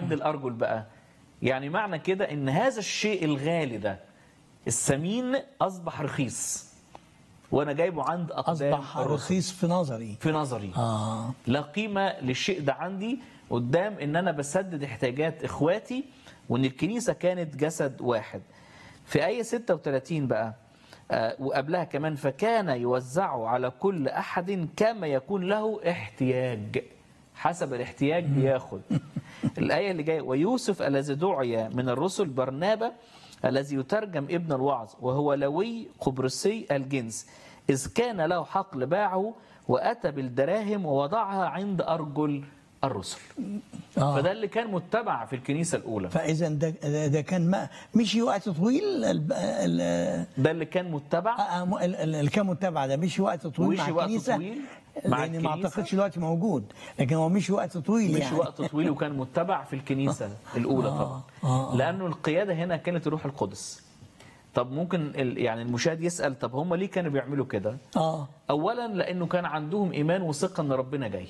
عند الارجل بقى يعني معنى كده ان هذا الشيء الغالي ده الثمين اصبح رخيص وانا جايبه عند اقدام اصبح الرسل رخيص في نظري في نظري اه لا قيمة للشيء ده عندي قدام ان انا بسدد احتياجات اخواتي وان الكنيسة كانت جسد واحد في آية 36 بقى آه، وقبلها كمان فكان يوزع على كل أحد كما يكون له احتياج حسب الاحتياج بياخد الآية اللي جاية ويوسف الذي دعي من الرسل برنابا الذي يترجم ابن الوعظ وهو لوي قبرصي الجنس إذ كان له حقل باعه وأتى بالدراهم ووضعها عند أرجل الرسل اه فده اللي كان متبع في الكنيسة الأولى فاذا ده ده ده كان ما مشي وقت طويل ال- ال- ده اللي كان متبع آه، م- ال- ال- اللي كان متبع ده مشي وقت طويل مع مشي وقت الكنيسه طويل مع لان ما الكنيسة. اعتقدش دلوقتي موجود لكن هو مشي وقت طويل مش يعني وقت طويل وكان متبع في الكنيسة الأولى طبعا آه، آه. لأنه القيادة هنا كانت الروح القدس طب ممكن ال- يعني المشاهد يسأل طب هم ليه كانوا بيعملوا كده اه أولا لأنه كان عندهم إيمان وثقة أن ربنا جاي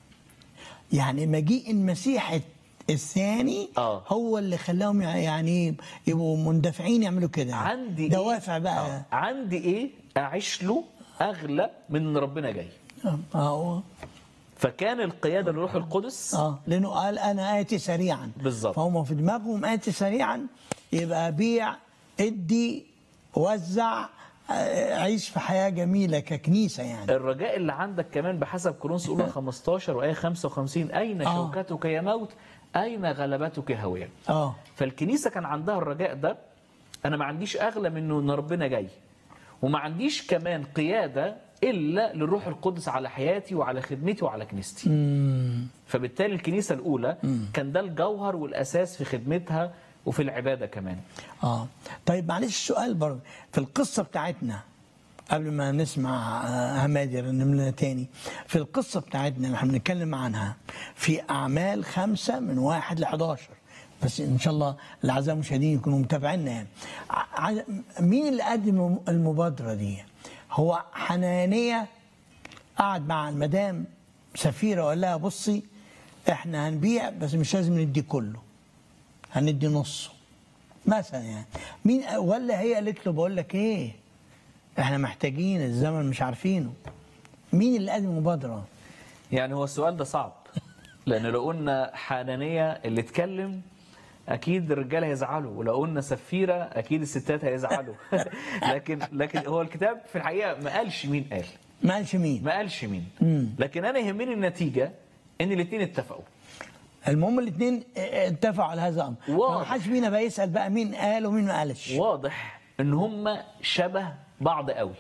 يعني مجيء المسيح الثاني آه. هو اللي خلاهم يعني يبقوا مندفعين يعملوا كده عندي دوافع إيه؟ بقى آه. عندي إيه أعيش له أغلى من أن ربنا جاي اه اه فكان القيادة للروح القدس اه لانه قال انا اتي سريعا بالظبط. فهم في دماغهم اتي سريعا يبقى بيع ادي وزع آه، عيش في حياه جميله ككنيسه يعني الرجاء اللي عندك كمان بحسب كورنثوس الاولى 15 وايه 55 اين آه. شوكتك يا موت اين غلبتك هويه اه فالكنيسه كان عندها الرجاء ده انا ما عنديش اغلى منه ان ربنا جاي وما عنديش كمان قياده الا للروح القدس على حياتي وعلى خدمتي وعلى كنيستي مم. فبالتالي الكنيسه الاولى كان ده الجوهر والاساس في خدمتها وفي العباده كمان اه طيب معلش سؤال برضه في القصه بتاعتنا قبل ما نسمع آه، همادي يرنم لنا تاني في القصه بتاعتنا اللي احنا بنتكلم عنها في اعمال خمسه من واحد ل 11 بس ان شاء الله الاعزاء المشاهدين يكونوا متابعينا يعني ع- ع- مين اللي قدم المبادره دي؟ هو حنانيه قعد مع المدام سفيره وقال لها بصي احنا هنبيع بس مش لازم ندي كله هندي نصه مثلا يعني مين ولا هي قالت له بقول لك ايه احنا محتاجين الزمن مش عارفينه مين اللي قدم المبادره يعني هو السؤال ده صعب لان لو قلنا حنانيه اللي اتكلم اكيد الرجاله هيزعلوا ولو قلنا سفيره اكيد الستات هيزعلوا لكن لكن هو الكتاب في الحقيقه ما قالش مين قال ما قالش مين ما قالش مين مم. لكن انا يهمني النتيجه ان الاثنين اتفقوا المهم الاثنين اتفقوا على هذا الامر واضح. ما حدش فينا بقى يسال بقى مين قال ومين ما قالش واضح ان هم شبه بعض قوي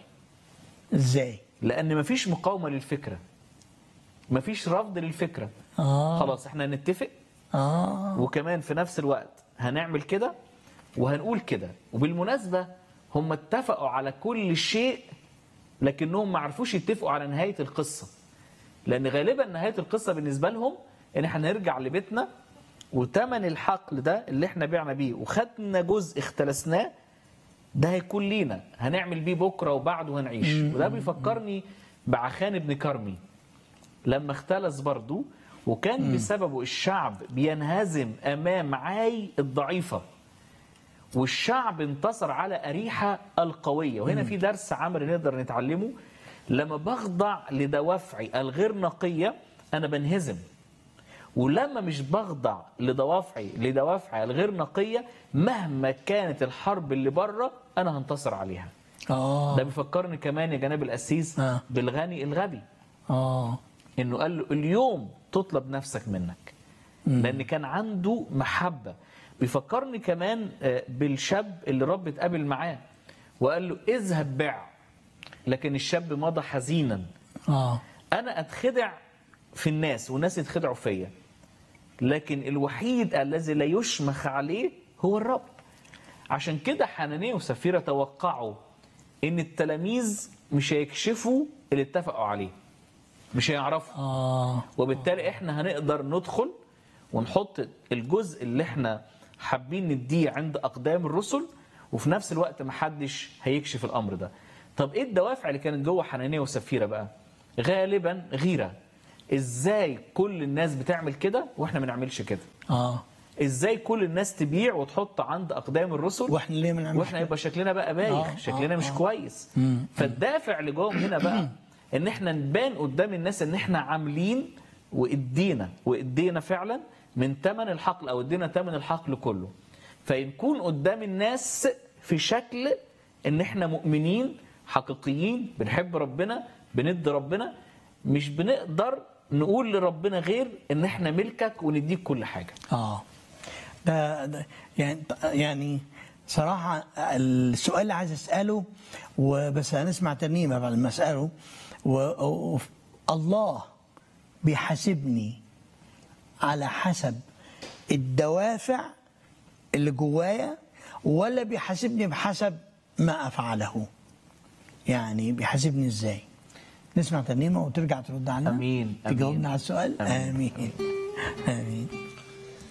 ازاي لان مفيش مقاومه للفكره مفيش رفض للفكره اه خلاص احنا هنتفق اه وكمان في نفس الوقت هنعمل كده وهنقول كده وبالمناسبة هم اتفقوا على كل شيء لكنهم ما عرفوش يتفقوا على نهاية القصة لأن غالبا نهاية القصة بالنسبة لهم إن احنا نرجع لبيتنا وتمن الحقل ده اللي احنا بعنا بيه وخدنا جزء اختلسناه ده هيكون لينا هنعمل بيه بكرة وبعده هنعيش وده بيفكرني بعخان ابن كرمي لما اختلس برضه وكان بسببه الشعب بينهزم امام عاي الضعيفه والشعب انتصر على اريحه القويه وهنا في درس عمل نقدر نتعلمه لما بخضع لدوافعي الغير نقيه انا بنهزم ولما مش بخضع لدوافعي لدوافعي الغير نقيه مهما كانت الحرب اللي بره انا هنتصر عليها اه ده بيفكرني كمان يا جناب القسيس آه. بالغني الغبي اه انه قال له اليوم تطلب نفسك منك لان كان عنده محبه بيفكرني كمان آه، بالشاب اللي رب اتقابل معاه وقال له اذهب بع لكن الشاب مضى حزينا اه انا اتخدع في الناس والناس يتخدعوا فيا لكن الوحيد الذي لا يشمخ عليه هو الرب عشان كده حنانية وسفيرة توقعوا ان التلاميذ مش هيكشفوا اللي اتفقوا عليه مش هيعرفوا اه وبالتالي احنا هنقدر ندخل ونحط الجزء اللي احنا حابين نديه عند اقدام الرسل وفي نفس الوقت محدش هيكشف الامر ده طب ايه الدوافع اللي كانت جوه حنانية وسفيرة بقى غالبا غيرة ازاي كل الناس بتعمل كده واحنا ما نعملش كده اه ازاي كل الناس تبيع وتحط عند اقدام الرسل واحنا ليه ما نعملش واحنا يبقى شكلنا بقى بايخ آه، شكلنا آه، مش آه. كويس فالدافع اللي جواهم هنا بقى ان احنا نبان قدام الناس ان احنا عاملين وادينا وادينا فعلا من ثمن الحقل او ادينا ثمن الحقل كله فنكون قدام الناس في شكل ان احنا مؤمنين حقيقيين بنحب ربنا بندي ربنا مش بنقدر نقول لربنا غير ان احنا ملكك ونديك كل حاجه اه ده, ده يعني يعني صراحة السؤال اللي عايز اسأله وبس هنسمع ترنيمة بعد ما اسأله و- و- الله بيحاسبني على حسب الدوافع اللي جوايا ولا بيحاسبني بحسب ما افعله يعني بيحاسبني ازاي نسمع ترنيمة وترجع ترد علينا أمين، أمين. تجاوبنا على السؤال أمين. امين امين